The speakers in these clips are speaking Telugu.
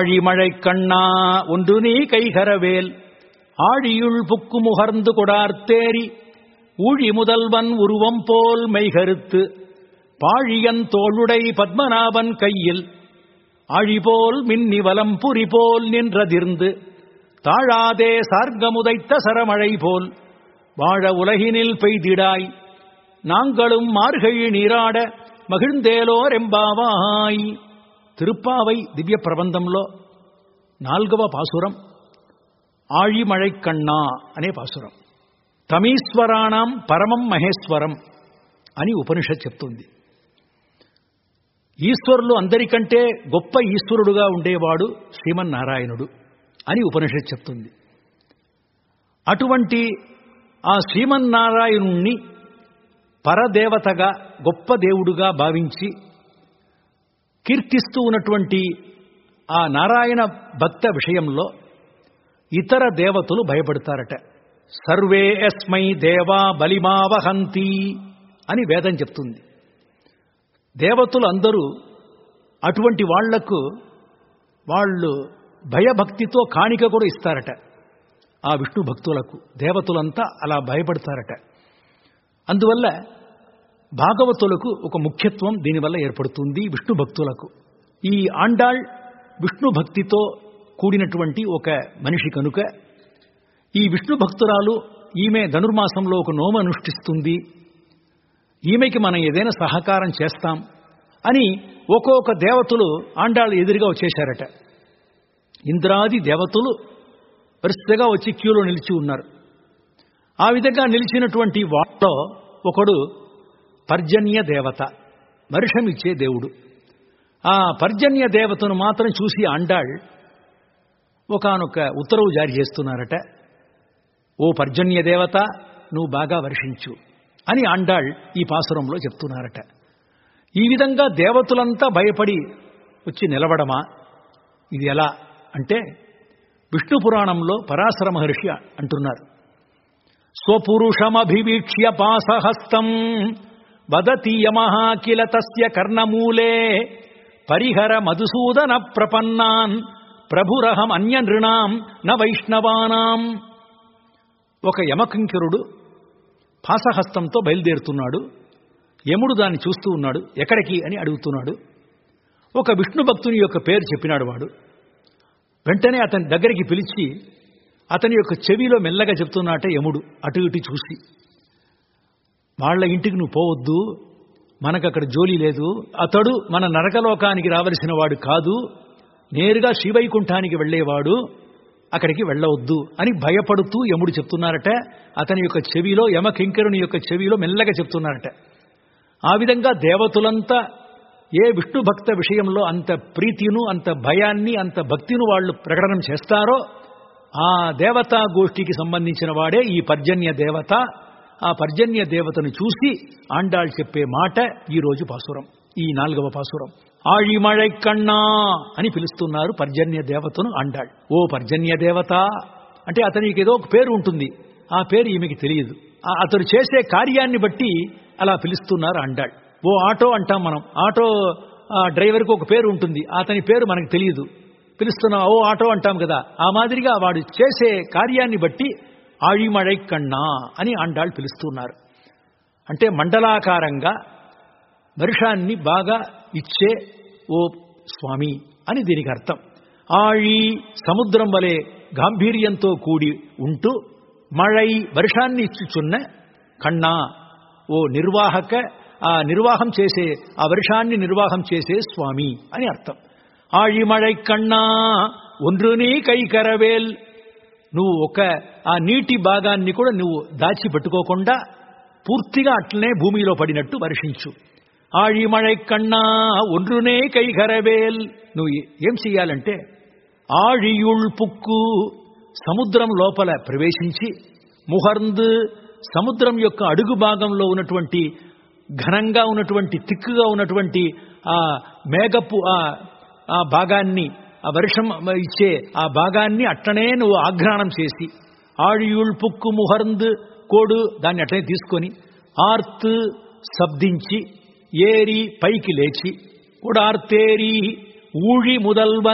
ஆழிமழை கண்ணா ஒன்று நீ கைகரவேல் ஆழியுள் புக்கு முகர்ந்து கொடார்த்தேரி ஊழி முதல்வன் உருவம் போல் மெய்கருத்து பாழியன் தோளுடை பத்மநாபன் கையில் ஆழிபோல் மின்னி வலம் புரி போல் நின்றதிர்ந்து தாழாதே சார்கமுதைத்த சரமழை போல் வாழ உலகினில் பெய்திடாய் நாங்களும் மார்கழி நீராட మహిళందేలోర్ ఎంబావాయ్ తిరుప్పావై దివ్య ప్రబంధంలో నాల్గవ పాసురం ఆళిమళై కన్నా అనే పాసురం తమీశ్వరాణం పరమం మహేశ్వరం అని ఉపనిషత్ చెప్తుంది ఈశ్వరులు అందరికంటే గొప్ప ఈశ్వరుడుగా ఉండేవాడు శ్రీమన్నారాయణుడు అని ఉపనిషత్ చెప్తుంది అటువంటి ఆ శ్రీమన్నారాయణుణ్ణి పరదేవతగా గొప్ప దేవుడుగా భావించి కీర్తిస్తూ ఉన్నటువంటి ఆ నారాయణ భక్త విషయంలో ఇతర దేవతలు భయపడతారట సర్వే ఎస్మై దేవా బలిమావహంతి అని వేదం చెప్తుంది దేవతలు అందరూ అటువంటి వాళ్లకు వాళ్ళు భయభక్తితో కాணிక కూడా ఇస్తారట ఆ విష్ణు భక్తులకు దేవతలంతా అలా భయపడతారట అందువల్ల భాగవతులకు ఒక ముఖ్యత్వం దీనివల్ల ఏర్పడుతుంది విష్ణు భక్తులకు ఈ ఆండాళ్ విష్ణు భక్తితో కూడినటువంటి ఒక మనిషి కనుక ఈ విష్ణు భక్తురాలు ఈమె ధనుర్మాసంలో ఒక నోమ అనుష్ఠిస్తుంది ఈమెకి మనం ఏదైనా సహకారం చేస్తాం అని ఒక్కొక్క దేవతలు ఆండాళ్ళు ఎదురుగా వచ్చేశారట ఇంద్రాది దేవతలు వరుసగా వచ్చి క్యూలో నిలిచి ఉన్నారు ఆ విధంగా నిలిచినటువంటి వాళ్ళలో ఒకడు పర్జన్య దేవత వర్షమిచ్చే దేవుడు ఆ పర్జన్య దేవతను మాత్రం చూసి అండాళ్ ఒకనొక ఉత్తర్వు జారీ చేస్తున్నారట ఓ పర్జన్య దేవత నువ్వు బాగా వర్షించు అని అండాళ్ ఈ పాసురంలో చెప్తున్నారట ఈ విధంగా దేవతలంతా భయపడి వచ్చి నిలబడమా ఇది ఎలా అంటే విష్ణు పురాణంలో పరాశర మహర్షి అంటున్నారు స్వపురుషమభివీక్ష్య పాసహస్తం వదతి యమః కిల తస్య కర్ణమూలే పరిహర మధుసూదన ప్రపన్నాన్ ప్రభురహం అన్య నృణాం న వైష్ణవానాం ఒక యమకింకరుడు పాసహస్తంతో బయలుదేరుతున్నాడు యముడు దాన్ని చూస్తూ ఉన్నాడు ఎక్కడికి అని అడుగుతున్నాడు ఒక విష్ణు భక్తుని యొక్క పేరు చెప్పినాడు వాడు వెంటనే అతని దగ్గరికి పిలిచి అతని యొక్క చెవిలో మెల్లగా చెప్తున్నట్టే యముడు అటు ఇటు చూసి వాళ్ళ ఇంటికి నువ్వు పోవద్దు మనకు అక్కడ జోలి లేదు అతడు మన నరకలోకానికి రావలసిన వాడు కాదు నేరుగా శ్రీవైకుంఠానికి వెళ్ళేవాడు అక్కడికి వెళ్ళవద్దు అని భయపడుతూ యముడు చెప్తున్నారట అతని యొక్క చెవిలో యమకింకరుని యొక్క చెవిలో మెల్లగా చెప్తున్నారట ఆ విధంగా దేవతలంతా ఏ విష్ణు భక్త విషయంలో అంత ప్రీతిను అంత భయాన్ని అంత భక్తిను వాళ్ళు ప్రకటన చేస్తారో ఆ దేవతా గోష్ఠికి సంబంధించిన వాడే ఈ పర్జన్య దేవత ఆ పర్జన్య దేవతను చూసి ఆండాళ్ చెప్పే మాట ఈ రోజు పాసురం ఈ నాలుగవ పాసురం ఆళిమழை కన్నా అని పిలుస్తున్నారు పర్జన్య దేవతను ఆండాళ్ ఓ పర్జన్య దేవత అంటే అతనికి ఏదో ఒక పేరు ఉంటుంది ఆ పేరు ఈమెకి తెలియదు ఆ అతడు చేసే కార్యాన్ని బట్టి అలా పిలుస్తున్నారు అండాళ్ ఓ ఆటో అంటాం మనం ఆటో ఆ, డ్రైవర్కి ఒక పేరు ఉంటుంది అతని పేరు మనకు తెలియదు పిలుస్తున్నాం ఓ ఆటో అంటాం కదా ఆ మాదిరిగా వాడు చేసే కార్యాన్ని బట్టి ఆழிమழை కన్నా అని అండాళ్ళు పిలుస్తున్నారు అంటే మండలాకారంగా వర్షాన్ని బాగా ఇచ్చే ఓ స్వామి అని దీనికి అర్థం ఆళి సముద్రం వలె గాంభీర్యంతో కూడి ఉంటూ మഴై వర్షాన్ని ఇచ్చుచున్న కన్నా ఓ నిర్వాహక ఆ నిర్వాహం చేసే ఆ వర్షాన్ని నిర్వాహం చేసే స్వామి అని అర్థం ఆழிమழை కన్నా ఒండ్రుని కైకరవేల్ నువ్వు ఒక ఆ నీటి భాగాన్ని కూడా నువ్వు దాచిపెట్టుకోకుండా పూర్తిగా అట్లనే భూమిలో పడినట్టు వర్షించు ఆழிమழை కన్నా ఒండ్రునే కైగరవేల్ నువ్వు ఏం చెయ్యాలంటే ఆழிయుళ్ పుక్కు సముద్రం లోపల ప్రవేశించి ముహర్ంద్ సముద్రం యొక్క అడుగు భాగంలో ఉన్నటువంటి ఘనంగా ఉన్నటువంటి తిక్కుగా ఉన్నటువంటి ఆ మేఘపు ఆ ఆ భాగాన్ని ఆ వర్షం ఇచ్చే ఆ భాగాన్ని అట్లనే నువ్వు ఆఘ్రాణం చేసి ఆడియుళ్ పుక్కు ముహర్ంద్ కోడు దాన్ని అట్లనే తీసుకొని ఆర్త్ శబ్దించి ఏరి పైకి లేచి కొడార్తేరి ఊழి முதல்வன்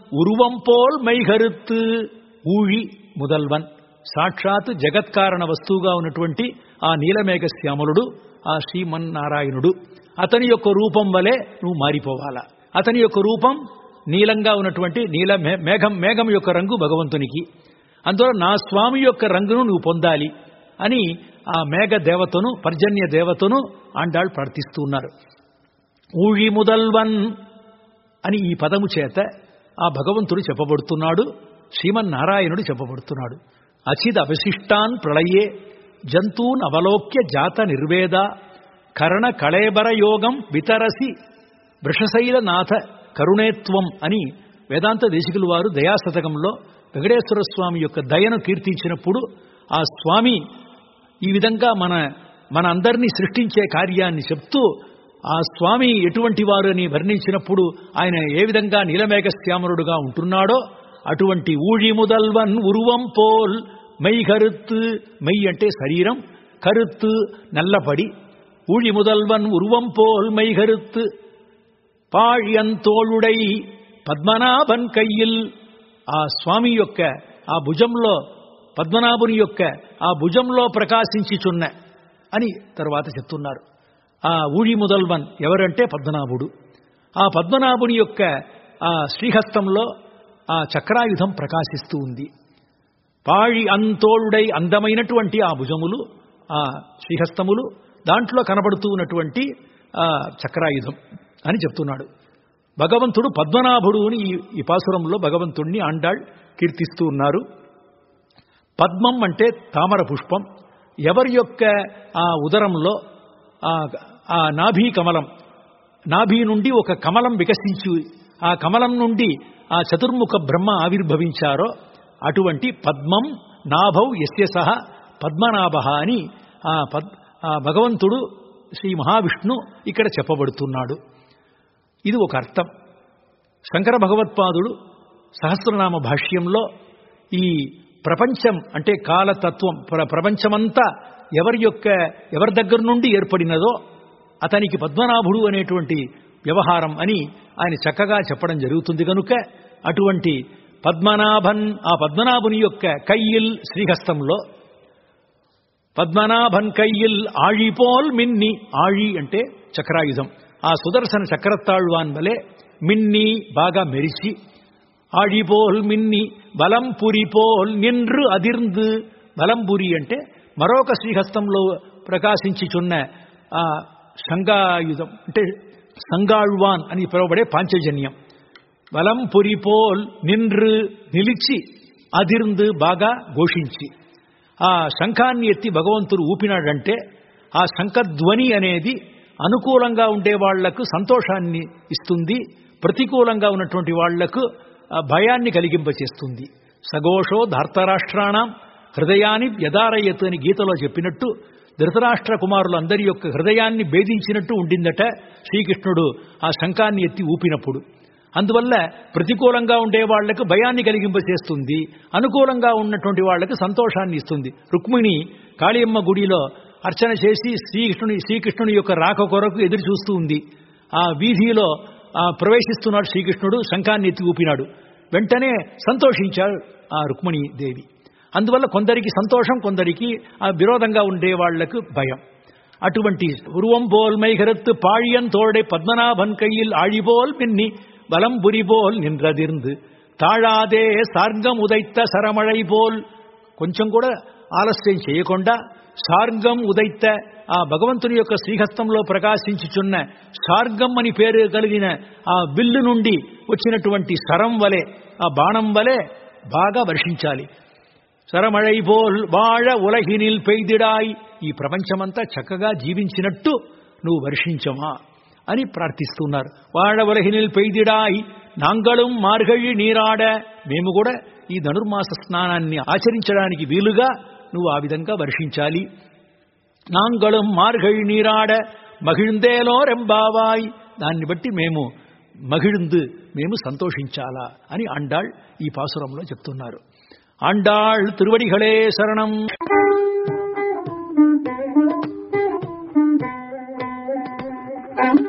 உருவம் போல் மைகருத்து ఊழి முதல்వన్ సాక్షాత్ జగత్కారణ వస్తువుగా ఉన్నటువంటి ఆ నీలమేఘ శ్యామలుడు ఆ శ్రీమన్నారాయణుడు అతని యొక్క రూపం వలె నువ్వు మారిపోవాలా అతని యొక్క రూపం నీలంగా ఉన్నటువంటి నీల మే- మేఘం మేఘం యొక్క రంగు భగవంతునికి అందువల్ల నా స్వామి యొక్క రంగును నువ్వు పొందాలి అని ఆ మేఘ దేవతను పర్జన్య దేవతను ఆండాళ్ళు ప్రార్థిస్తూ ఉన్నారు ఊഴి ముదల్వన్ అని ఈ పదము చేత ఆ భగవంతుడు చెప్పబడుతున్నాడు శ్రీమన్నారాయణుడు చెప్పబడుతున్నాడు అచిద్ అవశిష్టాన్ ప్రళయే జంతూన్ అవలోక్య జాత నిర్వేద కరణ కళేబర యోగం వితరసి వృషశైలనాథ కరుణేత్వం అని వేదాంత దేశికులు వారు దయాశతకంలో వెంకటేశ్వర స్వామి యొక్క దయను కీర్తించినప్పుడు ఆ స్వామి ఈ విధంగా మన మన అందరినీ సృష్టించే కార్యాన్ని చెప్తూ ఆ స్వామి ఎటువంటి వారు అని వర్ణించినప్పుడు ఆయన ఏ విధంగా నీలమేఘ శ్యామరుడుగా ఉంటున్నాడో అటువంటి ఊழி முதல்வன் ఉరువం పోల్ మై కరుత్తు మై అంటే శరీరం కరుత్తు నల్లపడి ఊழி முதல்வன் ఉరువం పోల్ మై కరుత్తు పాళ్యంతోళుడై పద్మనాభన్ కయ్యిల్ ఆ స్వామి యొక్క ఆ భుజంలో పద్మనాభుని యొక్క ఆ భుజంలో ప్రకాశించిచున్న అని తర్వాత చెప్తున్నారు ఆ ఊడి ముదల్వన్ ఎవరంటే పద్మనాభుడు ఆ పద్మనాభుని యొక్క ఆ శ్రీహస్తంలో ఆ చక్రాయుధం ప్రకాశిస్తూ ఉంది పాళి అంతోళుడై అందమైనటువంటి ఆ భుజములు ఆ శ్రీహస్తములు దాంట్లో కనబడుతూ ఉన్నటువంటి ఆ చక్రాయుధం అని చెప్తున్నాడు భగవంతుడు పద్మనాభుడు అని ఈ ఈ పాసురంలో భగవంతుణ్ణి ఆండాళ్ కీర్తిస్తూ ఉన్నారు పద్మం అంటే తామర పుష్పం ఎవరి యొక్క ఆ ఉదరంలో ఆ ఆ నాభీ కమలం నాభి నుండి ఒక కమలం వికసించి ఆ కమలం నుండి ఆ చతుర్ముఖ బ్రహ్మ ఆవిర్భవించారో అటువంటి పద్మం నాభౌ యస్య సహ పద్మనాభ అని ఆ పద్ ఆ భగవంతుడు శ్రీ మహావిష్ణు ఇక్కడ చెప్పబడుతున్నాడు ఇది ఒక అర్థం శంకర భగవత్పాదుడు సహస్రనామ భాష్యంలో ఈ ప్రపంచం అంటే కాలతత్వం ప్ర ప్రపంచమంతా ఎవరి యొక్క ఎవరి దగ్గర నుండి ఏర్పడినదో అతనికి పద్మనాభుడు అనేటువంటి వ్యవహారం అని ఆయన చక్కగా చెప్పడం జరుగుతుంది కనుక అటువంటి పద్మనాభన్ ఆ పద్మనాభుని యొక్క కయ్యిల్ శ్రీహస్తంలో పద్మనాభన్ కయ్యిల్ ఆళిపోల్ మిన్ని ఆళి అంటే చక్రాయుధం ఆ సుదర్శన చక్రతాళ్వాన్ వలె మిన్ని బాగా మెరిచి ఆడిపోల్ మిన్ని బలంపురి పోల్ నిన్రు అదిర్ందు బలంపురి అంటే మరొక శ్రీహస్తంలో ప్రకాశించుచున్న ఆ సంగాయుధం అంటే సంగాళ్వాన్ అని పిలువబడే పాంచజన్యం బలంపురి పోల్ నిన్రు నిలిచి అదిర్ందు బాగా ఘోషించి ఆ శంఖాన్ని ఎత్తి భగవంతుడు ఊపినాడంటే ఆ శంఖధ్వని అనేది అనుకూలంగా ఉండే వాళ్లకు సంతోషాన్ని ఇస్తుంది ప్రతికూలంగా ఉన్నటువంటి వాళ్లకు ఆ భయాన్ని కలిగింపచేస్తుంది సఘోషో ధార్తరాష్ట్రాణం హృదయాన్ని వ్యదారయత్ అని గీతలో చెప్పినట్టు ధృతరాష్ట్ర కుమారులందరి యొక్క హృదయాన్ని భేదించినట్టు ఉండిందట శ్రీకృష్ణుడు ఆ శంఖాన్ని ఎత్తి ఊపినప్పుడు అందువల్ల ప్రతికూలంగా ఉండే వాళ్లకు భయాన్ని కలిగింపచేస్తుంది అనుకూలంగా ఉన్నటువంటి వాళ్లకు సంతోషాన్ని ఇస్తుంది రుక్మిణి కాళీయమ్మ గుడిలో అర్చన చేసి శ్రీకృష్ణుని శ్రీకృష్ణుని యొక్క రాక కొరకు ఎదురు చూస్తూ ఉంది ఆ వీధిలో ఆ ప్రవేశిస్తున్నాడు శ్రీకృష్ణుడు శంఖాన్ని ఎత్తి ఊపినాడు వెంటనే సంతోషించాడు ఆ రుక్మిణి దేవి అందువల్ల కొందరికి సంతోషం కొందరికి ఆ విరోధంగా ఉండే వాళ్లకు భయం అటువంటి ఉరువం పోల్ మైగరత్తు పాழியன் தோடை பத்மநாபன் கையில் ஆழிபோல் மின்னி வலம் புரிபோல் நின்றதிர்ந்து తాళాదే సార్గం ఉదైత సరమళై పోల్ కొంచెం కూడా ఆలస్యం చేయకుండా సార్గం ఉదైత ఆ భగవంతుని యొక్క శ్రీహస్తంలో ప్రకాశించుచున్న సార్గం అని పేరు కలిగిన ఆ బిల్లు నుండి వచ్చినటువంటి సరం వలె ఆ బాణం వలె బాగా వర్షించాలి సరమళై పోల్ వాழ ఉలహినిల్ పెయ్దిడాయ్ ఈ ప్రపంచమంతా చక్కగా జీవించినట్టు నువ్వు వర్షించమా అని ప్రార్థిస్తున్నారు వాழ ఉలహినిల్ పెయ్దిడాయ్ నాంగళం మార్గళి నీరాడ మేము కూడా ఈ ధనుర్మాస స్నానాన్ని ఆచరించడానికి వీలుగా నువ్వు ఆ విధంగా వర్షించాలి నాంగళం మార్గళి నీరాడ మహిళందేలో రెంబావాయ్ దాన్ని బట్టి మేము మహిళందు మేము సంతోషించాలా అని అండాళ్ ఈ పాసురంలో చెప్తున్నారు ఆండాళ్ తిరువడిகளே శరణం Thank you.